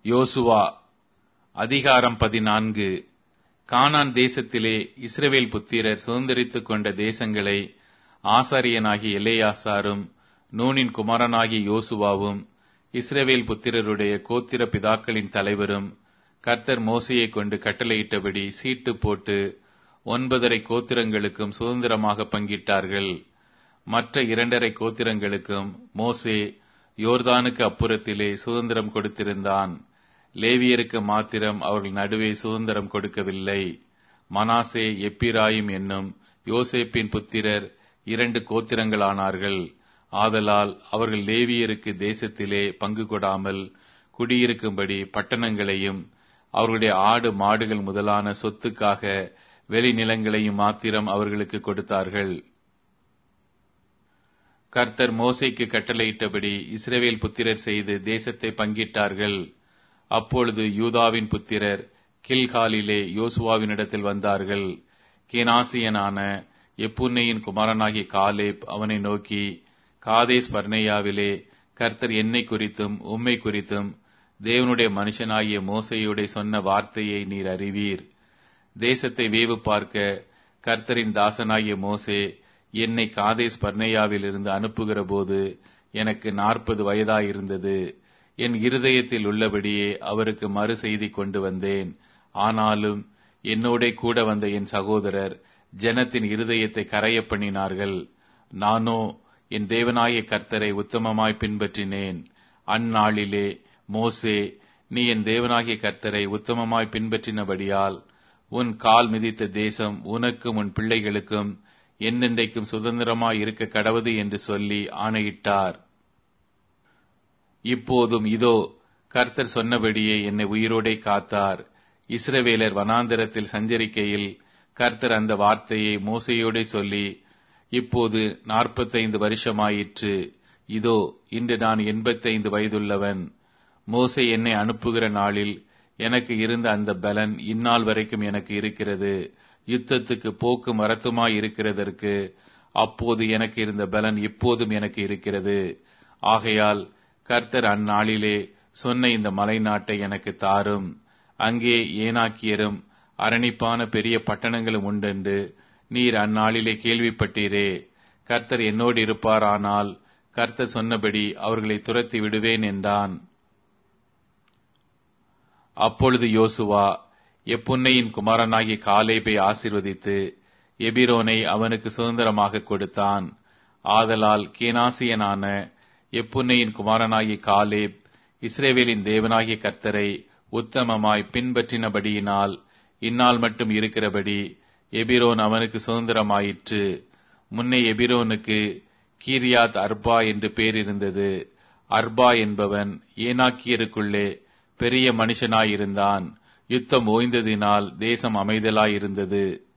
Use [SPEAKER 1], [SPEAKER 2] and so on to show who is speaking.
[SPEAKER 1] யோசுவா அதிகாரம் பதினான்கு கானான் தேசத்திலே இஸ்ரவேல் புத்திரர் சுதந்திரித்துக் கொண்ட தேசங்களை ஆசாரியனாகிய எலேயாசாரும் நூனின் குமாரனாகிய யோசுவாவும் இஸ்ரவேல் புத்திரருடைய கோத்திர பிதாக்களின் தலைவரும் கர்த்தர் மோசையை கொண்டு கட்டளையிட்டபடி சீட்டு போட்டு ஒன்பதரை கோத்திரங்களுக்கும் சுதந்திரமாக பங்கிட்டார்கள் மற்ற இரண்டரை கோத்திரங்களுக்கும் மோசே யோர்தானுக்கு அப்புறத்திலே சுதந்திரம் கொடுத்திருந்தான் லேவியருக்கு மாத்திரம் அவர்கள் நடுவே சுதந்திரம் கொடுக்கவில்லை மனாசே எப்பிராயிம் என்னும் யோசேப்பின் புத்திரர் இரண்டு கோத்திரங்களானார்கள் ஆதலால் அவர்கள் லேவியருக்கு தேசத்திலே பங்கு கொடாமல் குடியிருக்கும்படி பட்டணங்களையும் அவர்களுடைய ஆடு மாடுகள் முதலான சொத்துக்காக வெளிநிலங்களையும் மாத்திரம் அவர்களுக்கு கொடுத்தார்கள் கர்த்தர் மோசைக்கு கட்டளையிட்டபடி இஸ்ரவேல் புத்திரர் செய்து தேசத்தை பங்கிட்டார்கள் அப்பொழுது யூதாவின் புத்திரர் கில்காலிலே யோசுவாவினிடத்தில் வந்தார்கள் கேனாசியனான எப்புன்னையின் குமாரனாகிய காலேப் அவனை நோக்கி காதேஸ் பர்னேயாவிலே கர்த்தர் என்னை குறித்தும் உம்மை குறித்தும் தேவனுடைய மனுஷனாகிய மோசையுடைய சொன்ன வார்த்தையை நீர் அறிவீர் தேசத்தை வேவு பார்க்க கர்த்தரின் தாசனாகிய மோசே என்னை காதேஸ் பர்னேயாவிலிருந்து அனுப்புகிற போது எனக்கு நாற்பது வயதாயிருந்தது என் இருதயத்தில் உள்ளபடியே அவருக்கு மறு செய்தி கொண்டு வந்தேன் ஆனாலும் என்னோட கூட வந்த என் சகோதரர் ஜனத்தின் இருதயத்தை கரைய பண்ணினார்கள் நானோ என் தேவனாய கர்த்தரை உத்தமமாய் பின்பற்றினேன் அந்நாளிலே மோசே நீ என் தேவனாகிய கர்த்தரை உத்தமமாய் பின்பற்றினபடியால் உன் கால் மிதித்த தேசம் உனக்கும் உன் பிள்ளைகளுக்கும் என்னென்றைக்கும் சுதந்திரமாய் இருக்க கடவுது என்று சொல்லி ஆணையிட்டார் இப்போதும் இதோ கர்த்தர் சொன்னபடியே என்னை உயிரோடே காத்தார் இஸ்ரவேலர் வனாந்தரத்தில் சஞ்சரிக்கையில் கர்த்தர் அந்த வார்த்தையை மோசையோடே சொல்லி இப்போது நாற்பத்தைந்து வருஷமாயிற்று இதோ இன்று நான் எண்பத்தைந்து வயதுள்ளவன் மோசை என்னை அனுப்புகிற நாளில் எனக்கு இருந்த அந்த பலன் இந்நாள் வரைக்கும் எனக்கு இருக்கிறது யுத்தத்துக்கு போக்கு மரத்துமாய் இருக்கிறதற்கு அப்போது எனக்கு இருந்த பலன் இப்போதும் எனக்கு இருக்கிறது ஆகையால் கர்த்தர் அந்நாளிலே சொன்ன இந்த மலை நாட்டை எனக்கு தாரும் அங்கே ஏனாக்கியரும் அரணிப்பான பெரிய பட்டணங்களும் உண்டென்று நீர் அந்நாளிலே கேள்விப்பட்டீரே கர்த்தர் என்னோடு இருப்பாரானால் கர்த்தர் சொன்னபடி அவர்களை துரத்தி விடுவேன் என்றான் அப்பொழுது யோசுவா எப்புன்னையின் குமாரனாகிய காலேபை ஆசிர்வதித்து எபிரோனை அவனுக்கு சுதந்திரமாக கொடுத்தான் ஆதலால் கேனாசியனான எப்புன்னையின் குமாரனாகிய காலேப் இஸ்ரேவேலின் தேவனாகிய கர்த்தரை உத்தமமாய் பின்பற்றினபடியினால் இந்நாள் மட்டும் இருக்கிறபடி எபிரோன் அவனுக்கு சுதந்திரமாயிற்று முன்னே எபிரோனுக்கு கீரியாத் அர்பா என்று பேர் இருந்தது அர்பா என்பவன் ஏனாக்கியருக்குள்ளே பெரிய மனுஷனாயிருந்தான் யுத்தம் ஓய்ந்ததினால் தேசம் அமைதலாயிருந்தது